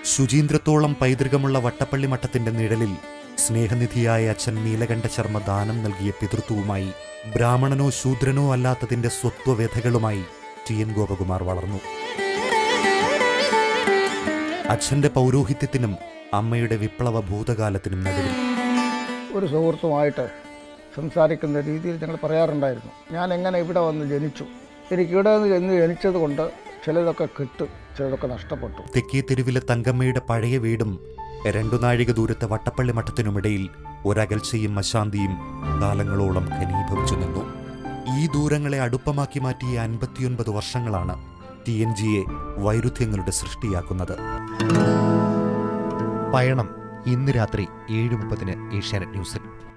ശുചീന്ദ്രത്തോളം പൈതൃകമുള്ള വട്ടപ്പള്ളി മഠത്തിന്റെ നിഴലിൽ സ്നേഹനിധിയായ അച്ഛൻ നീലകണ്ഠ ശർമ്മ ദാനം നൽകിയ പിതൃത്വവുമായി ബ്രാഹ്മണനോ ശൂദ്രനോ അല്ലാത്തതിന്റെ സ്വത്വവ്യഥകളുമായി ടി എൻ ഗോപകുമാർ വളർന്നു അച്ഛന്റെ പൗരോഹിത്യത്തിനും അമ്മയുടെ വിപ്ലവ ഭൂതകാലത്തിനും നടുവിൽ ഒരു സുഹൃത്തുമായിട്ട് സംസാരിക്കുന്ന രീതിയിൽ ഞങ്ങൾ പറയാറുണ്ടായിരുന്നു ഞാൻ എങ്ങനെ ഇവിടെ വന്ന് ജനിച്ചു എനിക്ക് ഇവിടെ നിന്ന് എന്ന് ജനിച്ചത് കൊണ്ട് ചിലതൊക്കെ കിട്ടും ചിലതൊക്കെ നഷ്ടപ്പെട്ടു തെക്കേ തെരുവിലെ തങ്കമ്മയുടെ പഴയ വീടും രണ്ടു നാഴിക ദൂരത്തെ വട്ടപ്പള്ളി മഠത്തിനുമിടയിൽ ഒരകൽച്ചയും അശാന്തിയും കാലങ്ങളോളം ഘനീഭവിച്ചു നിന്നു ഈ ദൂരങ്ങളെ അടുപ്പമാക്കി മാറ്റിയ അൻപത്തിയൊൻപത് വർഷങ്ങളാണ് ടി എൻ ജിയെ വൈരുദ്ധ്യങ്ങളുടെ സൃഷ്ടിയാക്കുന്നത് പയണം ഇന്ന് രാത്രി ഏഴ് മുപ്പതിന് ഏഷ്യാനെറ്റ് ന്യൂസിൽ